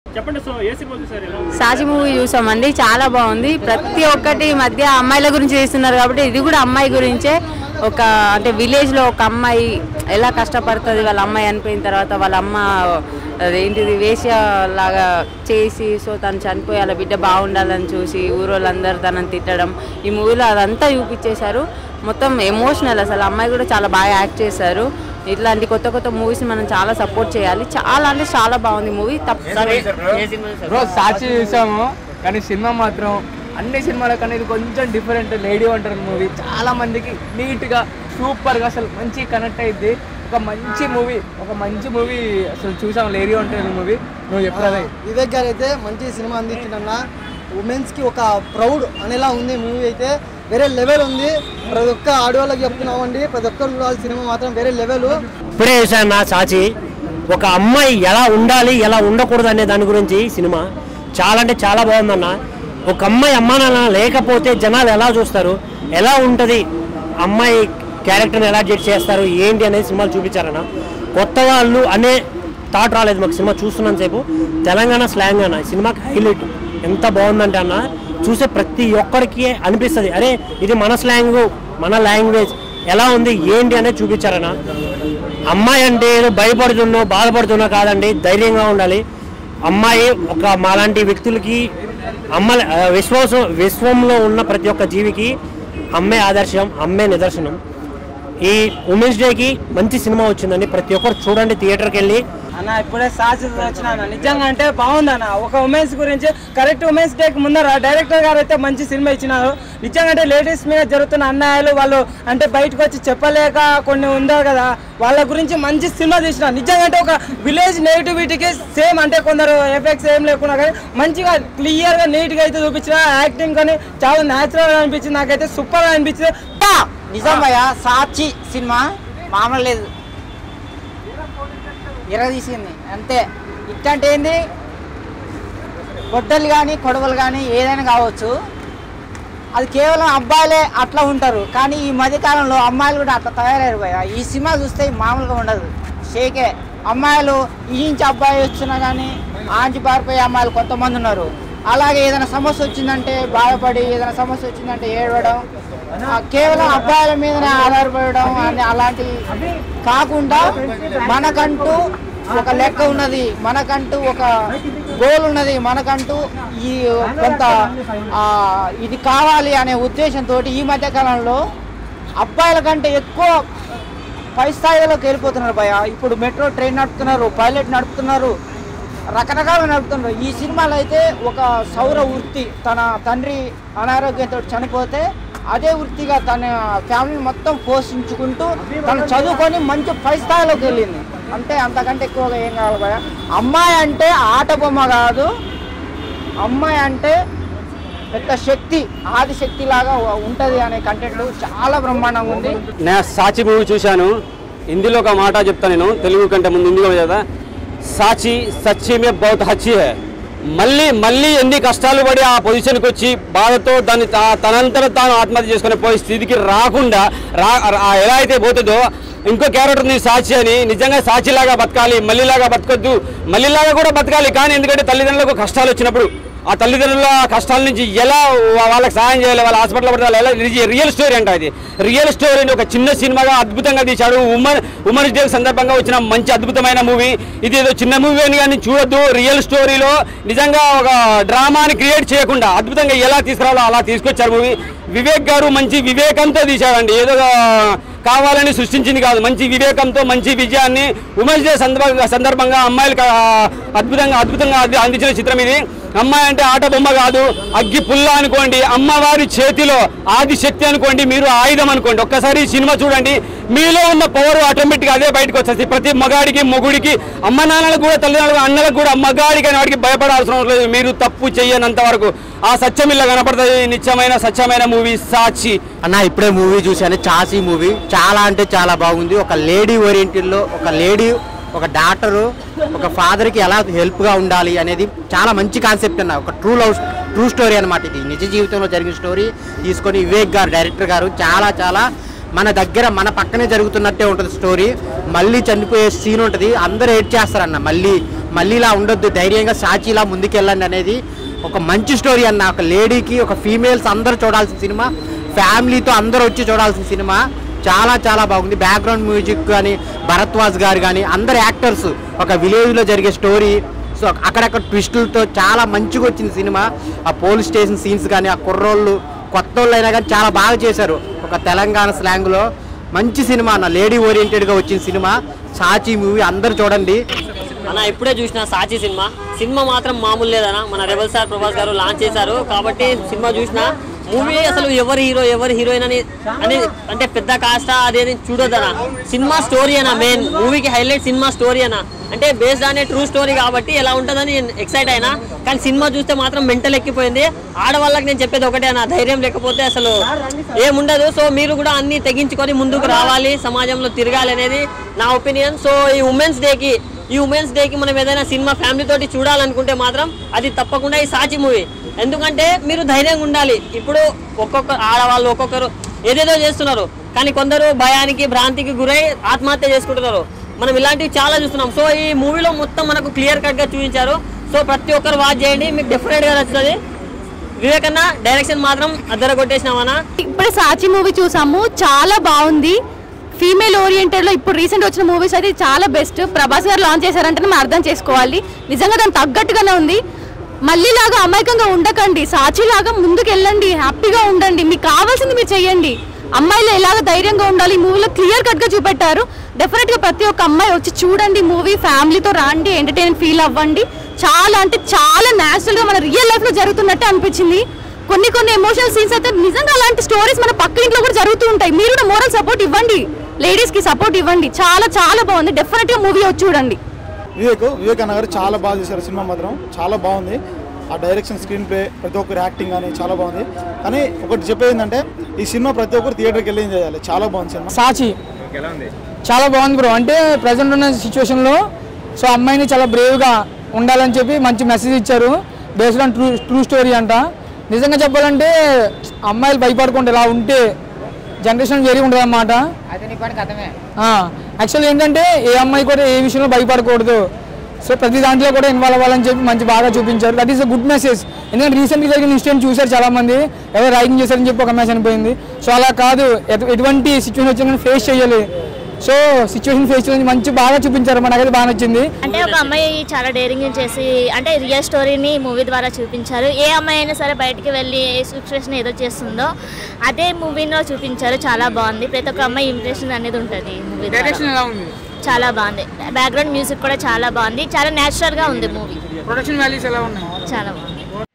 చెప్పండి సో ఏ సినిమా చూసారు ఎలా ఉంది? సాచి మూవీ చూసామండి చాలా బాగుంది ప్రతి ఒక్కటి ఈ మధ్య అమ్మాయిల గురించి చేస్తున్నారు కాబట్టి ఇది కూడా అమ్మాయి గురించే ఒక అంటే విలేజ్ లో ఒక అమ్మాయి ఎలా కష్టపడుతుంది వాళ్ళ అమ్మాయి చనిపోయిన తర్వాత వాళ్ళ అమ్మ అదేంటిది వేశ్య లాగా చేసి సో తను చనిపోయి వాళ్ళ బిడ్డ బాగుండాలని చూసి ఊరోళ్ళందరూ తనని తిట్టడం ఈ మూవీలో అదంతా చూపించేశారు మొత్తం ఎమోషనల్ అసలు అమ్మాయి కూడా చాలా బాగా యాక్ట్ చేశారు ఇట్లాంటి కొత్త కొత్త మూవీస్ మనం చాలా సపోర్ట్ చేయాలి చాలా అంటే చాలా బాగుంది మూవీ బ్రో సాక్షి చూసాము కానీ సినిమా మాత్రం అన్ని సినిమాల కన్నా ఇది కొంచెం డిఫరెంట్ లేడీ వంటర్ మూవీ చాలా మందికి నీట్గా సూపర్గా అసలు మంచి కనెక్ట్ అయింది ఒక మంచి మూవీ ఒక మంచి మూవీ అసలు చూసాం లేడీ వంటర్ మూవీ నువ్వు చెప్పరాదే వివేక్ గారు అయితే మంచి సినిమా అందించిందన్న ఉమెన్స్ కి ఒక ప్రౌడ్ అనేలా ఉంది మూవీ అయితే వేరే లెవెల్ ఉంది ప్రతి ఒక్క ఆడవాళ్ళకి చెప్తున్నామండి ప్రతి ఒక్కరు చూడాలి సినిమా మాత్రం వేరే లెవెల్ ఇప్పుడే చూశాను నా సాచి ఒక అమ్మాయి ఎలా ఉండాలి ఎలా ఉండకూడదు అనే దాని గురించి సినిమా చాలా అంటే చాలా బాగుందన్న ఒక అమ్మాయి అమ్మా నాన్న లేకపోతే జనాలు ఎలా చూస్తారు ఎలా ఉంటుంది అమ్మాయి క్యారెక్టర్ని ఎలా జడ్జ్ చేస్తారు ఏంటి అనేది సినిమాలు చూపించారన్న కొత్త వాళ్ళు అనే థాట్ రాలేదు మాకు సినిమా చూస్తున్నాను సేపు తెలంగాణ స్లాంగ్ అన్న ఈ సినిమాకి హైలైట్ ఎంత బాగుందంటే అన్న చూసే ప్రతి ఒక్కరికి అనిపిస్తుంది అరే ఇది మన స్లాంగ్ మన లాంగ్వేజ్ ఎలా ఉంది ఏంటి అనేది చూపించారన్న అమ్మాయి అంటే ఏదో భయపడుతున్నో బాధపడుతున్నో కాదండి ధైర్యంగా ఉండాలి అమ్మాయి ఒక మాలాంటి వ్యక్తులకి అమ్మ ఆ, విశ్వాసం విశ్వంలో ఉన్న ప్రతి ఒక్క జీవికి అమ్మే ఆదర్శం అమ్మే నిదర్శనం ఈ ఉమెన్స్ డేకి మంచి సినిమా వచ్చిందండి ప్రతి ఒక్కరు చూడండి థియేటర్కి వెళ్ళి అన్న ఇప్పుడే సాక్షి వచ్చిన నిజంగా అంటే బాగుంది అన్న ఒక ఉమెన్స్ గురించి కరెక్ట్ ఉమెన్స్ డేకి ముందర డైరెక్టర్ గారు అయితే మంచి సినిమా ఇచ్చినారు నిజంగా అంటే లేడీస్ మీద జరుగుతున్న అన్యాయాలు వాళ్ళు అంటే బయటకు వచ్చి చెప్పలేక కొన్ని ఉండారు కదా వాళ్ళ గురించి మంచి సినిమా తీసిన నిజంగా అంటే ఒక విలేజ్ నెగిటివిటీకి సేమ్ అంటే కొందరు ఎఫెక్ట్స్ ఏం లేకుండా కానీ మంచిగా క్లియర్గా నీట్గా అయితే చూపించిన యాక్టింగ్ కానీ చాలా న్యాచురల్గా అనిపించింది నాకైతే సూపర్గా అనిపించింది పా! నిజమయ్య సాక్షి సినిమా మామూలు లేదు తీసింది అంతే ఇట్టంటే ఏంది గొడ్డలు కానీ కొడవలు కానీ ఏదైనా కావచ్చు అది కేవలం అబ్బాయిలే అట్లా ఉంటారు కానీ ఈ మధ్యకాలంలో అమ్మాయిలు కూడా అట్లా తయారయ్యారు భయ ఈ సినిమా చూస్తే మామూలుగా ఉండదు షేకే అమ్మాయిలు ఈ నుంచి అబ్బాయి వచ్చినా కానీ ఆంచి పారిపోయే అమ్మాయిలు కొంతమంది ఉన్నారు అలాగే ఏదైనా సమస్య వచ్చిందంటే బాధపడి ఏదైనా సమస్య వచ్చిందంటే ఏడవడం ఆ, కేవలం అబ్బాయిల మీదనే ఆధారపడడం అని అలాంటి కాకుండా మనకంటూ ఒక లెక్క ఉన్నది మనకంటూ ఒక గోల్ ఉన్నది మనకంటూ ఈ కొంత ఆ, ఇది కావాలి అనే ఉద్దేశంతో ఈ మధ్య కాలంలో అబ్బాయిల కంటే ఎక్కువ పై స్థాయిలోకి వెళ్ళిపోతున్నారు భయ ఇప్పుడు మెట్రో ట్రైన్ నడుపుతున్నారు పైలట్ నడుపుతున్నారు రకరకాలు నడుపుతున్నారు ఈ సినిమాలో అయితే ఒక సౌర వృత్తి తన తండ్రి అనారోగ్యంతో చనిపోతే అదే వృత్తిగా తన ఫ్యామిలీ మొత్తం పోషించుకుంటూ తను చదువుకొని మంచి పై స్థాయిలోకి వెళ్ళింది అంటే అంతకంటే ఎక్కువగా ఏం కావాలి భయ అమ్మాయి అంటే ఆట బొమ్మ కాదు అమ్మాయి అంటే పెద్ద శక్తి ఆది శక్తి లాగా ఉంటుంది అనే కంటెంట్ చాలా బ్రహ్మాండంగా ఉంది నేను సాచి మూవీ చూశాను హిందీలో ఒక మాట చెప్తాను నేను తెలుగు కంటే ముందు హిందీలో కదా సాచి సచ్చి మే బహుత్ హచ్చి హే మళ్ళీ మళ్ళీ ఎన్ని కష్టాలు పడి ఆ పొజిషన్కి వచ్చి బాధతో దాన్ని తా- తనంతట తాను ఆత్మహత్య చేసుకునే పోయే స్థితికి రాకుండా రా రా- ఎలా అయితే పోతుందో ఇంకో క్యారెక్టర్ ఉంది సాచి అని నిజంగా సాచిలాగా బతకాలి మళ్ళీలాగా బతకొద్దు మళ్ళీలాగా కూడా బతకాలి కానీ ఎందుకంటే తల్లిదండ్రులకు కష్టాలు వచ్చినప్పుడు ఆ తల్లిదండ్రుల కష్టాల నుంచి ఎలా వా- వాళ్ళకి సహాయం చేయాలి వాళ్ళ హాస్పిటల్ పడాలి ఎలా ఇది రియల్ స్టోరీ అంట ఇది రియల్ స్టోరీని ఒక చిన్న సినిమాగా అద్భుతంగా తీశాడు ఉమెన్ ఉమెన్స్ డే సందర్భంగా వచ్చిన మంచి అద్భుతమైన మూవీ ఇది ఏదో చిన్న మూవీ అని కానీ చూడొద్దు రియల్ స్టోరీలో నిజంగా ఒక డ్రామాని క్రియేట్ చేయకుండా అద్భుతంగా ఎలా తీసుకురావాలో అలా తీసుకొచ్చారు మూవీ వివేక్ గారు మంచి వివేకంతో తీశాడండి ఏదో కావాలని సృష్టించింది కాదు మంచి వివేకంతో మంచి విజయాన్ని ఉమెన్స్ డే సందర్భంగా సందర్భంగా అమ్మాయిలకు ఆ, అద్భుతంగా అద్భుతంగా అంది- అందించిన చిత్రం ఇది అమ్మాయి అంటే ఆట బొమ్మ కాదు అగ్గి పుల్ల అనుకోండి అమ్మవారి చేతిలో ఆది శక్తి అనుకోండి మీరు ఆయుధం అనుకోండి ఒక్కసారి ఈ సినిమా చూడండి మీలో ఉన్న పవర్ ఆటోమేటిక్గా అదే బయటకు వచ్చేసి ప్రతి మగాడికి మొగుడికి అమ్మ నాన్నలకు కూడా తల్లిదండ్రులకు అన్నలకు కూడా మగాడికి అనే వాడికి భయపడాల్సిన అవసరం లేదు మీరు తప్పు చెయ్యనంత వరకు ఆ సత్యం ఇలా కనపడుతుంది నిత్యమైన సత్యమైన మూవీ సాక్షి అన్న ఇప్పుడే మూవీ చూశాను చాసీ మూవీ చాలా అంటే చాలా బాగుంది ఒక లేడీ ఓరియంటెడ్లో ఒక లేడీ ఒక డాక్టరు ఒక ఫాదర్కి ఎలా హెల్ప్గా ఉండాలి అనేది చాలా మంచి కాన్సెప్ట్ అన్న ఒక ట్రూ లవ్ ట్రూ స్టోరీ అనమాట ఇది నిజ జీవితంలో జరిగిన స్టోరీ తీసుకొని వివేక్ గారు డైరెక్టర్ గారు చాలా చాలా మన దగ్గర మన పక్కనే జరుగుతున్నట్టే ఉంటుంది స్టోరీ మళ్ళీ చనిపోయే సీన్ ఉంటుంది అందరూ ఏడ్ చేస్తారన్న మళ్ళీ మళ్ళీ ఇలా ఉండొద్దు ధైర్యంగా సాచిలా ముందుకెళ్ళండి అనేది ఒక మంచి స్టోరీ అన్న ఒక లేడీకి ఒక ఫీమేల్స్ అందరూ చూడాల్సిన సినిమా ఫ్యామిలీతో అందరూ వచ్చి చూడాల్సిన సినిమా చాలా చాలా బాగుంది బ్యాక్గ్రౌండ్ మ్యూజిక్ కానీ భరద్వాజ్ గారు కానీ అందరు యాక్టర్స్ ఒక విలేజ్లో జరిగే స్టోరీ సో అక్కడక్కడ ట్విస్టులతో చాలా మంచిగా వచ్చింది సినిమా ఆ పోలీస్ స్టేషన్ సీన్స్ కానీ ఆ కుర్రోళ్ళు కొత్త వాళ్ళు అయినా కానీ చాలా బాగా చేశారు ఒక తెలంగాణ స్లాంగ్లో మంచి సినిమా అన్న లేడీ ఓరియంటెడ్గా వచ్చిన సినిమా సాచి మూవీ అందరు చూడండి అన్న ఇప్పుడే చూసిన సాచి సినిమా సినిమా మాత్రం మామూలు లేదన్న మన రెబల్ సార్ ప్రభాస్ గారు లాంచ్ చేశారు కాబట్టి సినిమా చూసిన మూవీ అసలు ఎవరు హీరో ఎవరు హీరోయిన్ అని అని అంటే పెద్ద కాస్త అదేది చూడొద్దన సినిమా స్టోరీ అన్న మెయిన్ మూవీకి హైలైట్ సినిమా స్టోరీ అన్న అంటే బేస్డ్ అనే ట్రూ స్టోరీ కాబట్టి ఎలా ఉంటుందని ఎక్సైట్ అయినా కానీ సినిమా చూస్తే మాత్రం మెంటల్ ఎక్కిపోయింది ఆడవాళ్ళకి నేను చెప్పేది ఒకటే అన్న ధైర్యం లేకపోతే అసలు ఏముండదు సో మీరు కూడా అన్ని తెగించుకొని ముందుకు రావాలి సమాజంలో తిరగాలి అనేది నా ఒపీనియన్ సో ఈ ఉమెన్స్ డేకి ఈ ఉమెన్స్ డేకి మనం ఏదైనా సినిమా ఫ్యామిలీ తోటి చూడాలనుకుంటే మాత్రం అది తప్పకుండా ఈ సాచి మూవీ ఎందుకంటే మీరు ధైర్యంగా ఉండాలి ఇప్పుడు ఒక్కొక్క ఆడవాళ్ళు ఒక్కొక్కరు ఏదేదో చేస్తున్నారు కానీ కొందరు భయానికి భ్రాంతికి గురై ఆత్మహత్య చేసుకుంటున్నారు మనం ఇలాంటివి చాలా చూస్తున్నాం సో ఈ మూవీలో మొత్తం మనకు క్లియర్ కట్ గా చూపించారు సో ప్రతి ఒక్కరు వాచ్ చేయండి మీకు డెఫినెట్ గా నచ్చుతుంది వివేకన్న డైరెక్షన్ మాత్రం అద్దర కొట్టేసినామన్నా ఇప్పుడు సాచి మూవీ చూసాము చాలా బాగుంది ఫీమేల్ ఓరియంటెడ్ లో ఇప్పుడు రీసెంట్ వచ్చిన మూవీస్ అయితే చాలా బెస్ట్ ప్రభాస్ గారు లాంచ్ చేశారంటే మనం అర్థం చేసుకోవాలి నిజంగా దానికి తగ్గట్టుగానే ఉంది మళ్ళీ లాగా అమాయకంగా ఉండకండి సాచిలాగా ముందుకు వెళ్ళండి హ్యాపీగా ఉండండి మీకు కావాల్సింది మీరు చెయ్యండి అమ్మాయిలు ఎలాగ ధైర్యంగా ఉండాలి ఈ మూవీలో క్లియర్ కట్ గా చూపెట్టారు డెఫినెట్ గా ప్రతి ఒక్క అమ్మాయి వచ్చి చూడండి మూవీ ఫ్యామిలీతో రండి ఎంటర్టైన్మెంట్ ఫీల్ అవ్వండి చాలా అంటే చాలా న్యాచురల్ గా మన రియల్ లైఫ్ లో జరుగుతున్నట్టే అనిపించింది కొన్ని కొన్ని ఎమోషనల్ సీన్స్ అయితే నిజంగా అలాంటి స్టోరీస్ మన పక్క ఇంట్లో కూడా జరుగుతూ ఉంటాయి మీరు కూడా మోరల్ సపోర్ట్ ఇవ్వండి లేడీస్ కి సపోర్ట్ ఇవ్వండి చాలా చాలా బాగుంది డెఫినెట్ గా మూవీ వచ్చి చూడండి వివేక్ వివేక్ అన్న గారు చాలా బాగా చేశారు సినిమా మాత్రం చాలా బాగుంది ఆ డైరెక్షన్ స్క్రీన్ ప్లే ప్రతి ఒక్కరు యాక్టింగ్ కానీ చాలా బాగుంది కానీ ఒకటి చెప్పేది ఏంటంటే ఈ సినిమా ప్రతి ఒక్కరు థియేటర్కి వెళ్ళి ఎంజాయ్ చేయాలి చాలా బాగుంది సినిమా సాచి చాలా బాగుంది బ్రో అంటే ప్రజెంట్ ఉన్న సిచ్యువేషన్లో సో అమ్మాయిని చాలా బ్రేవ్గా ఉండాలని చెప్పి మంచి మెసేజ్ ఇచ్చారు based on true true story అంట నిజంగా చెప్పాలంటే అమ్మాయిలు భయపడకుండా ఇలా ఉంటే జనరేషన్ వేరే ఉంటుంది అన్నమాట అయితే నీ పనికి అర్థమే యాక్చువల్ ఏంటంటే ఏ అమ్మాయి కూడా ఏ విషయంలో భయపడకూడదు సో ప్రతి దాంట్లో కూడా ఇన్వాల్వ్ అవ్వాలని చెప్పి మంచి బాగా చూపించారు that is a good message ఎందుకంటే రీసెంట్గా జరిగిన ఇన్సిడెంట్ చూశారు చాలా మంది ఎవరు రైడింగ్ చేశారని చెప్పి ఒక అమ్మాయి చనిపోయింది సో అలా కాదు ఎటు- ఎటువంటి సిచ్యువేషన్ వచ్చినా ఫేస్ చేయాలి సో సిచ్యువేషన్ ఫేస్ చేయాలని మంచి బాగా చూపించారు మనకైతే బాగా నచ్చింది అంటే ఒక అమ్మాయి చాలా డేరింగ్ చేసి అంటే రియల్ స్టోరీని మూవీ ద్వారా చూపించారు ఏ అమ్మాయి అయినా సరే బయటికి వెళ్ళి ఏ సిచ్యువేషన్ ఏదో చేస్తుందో అదే మూవీలో చూపించారు చాలా బాగుంది ప్రతి ఒక్క అమ్మాయి ఇంప్రెషన్ అనేది ఉంటుంది మూవీ డైరెక్షన్ ఎలా ఉంది చాలా బాగుంది బ్యాక్గ్రౌండ్ మ్యూజిక్ కూడా చాలా బాగుంది చాలా న్యాచురల్ గా ఉంది మూవీ ప్రొడక్షన్ వాల్యూస్ ఎలా ఉన్నాయి చాలా బాగుంది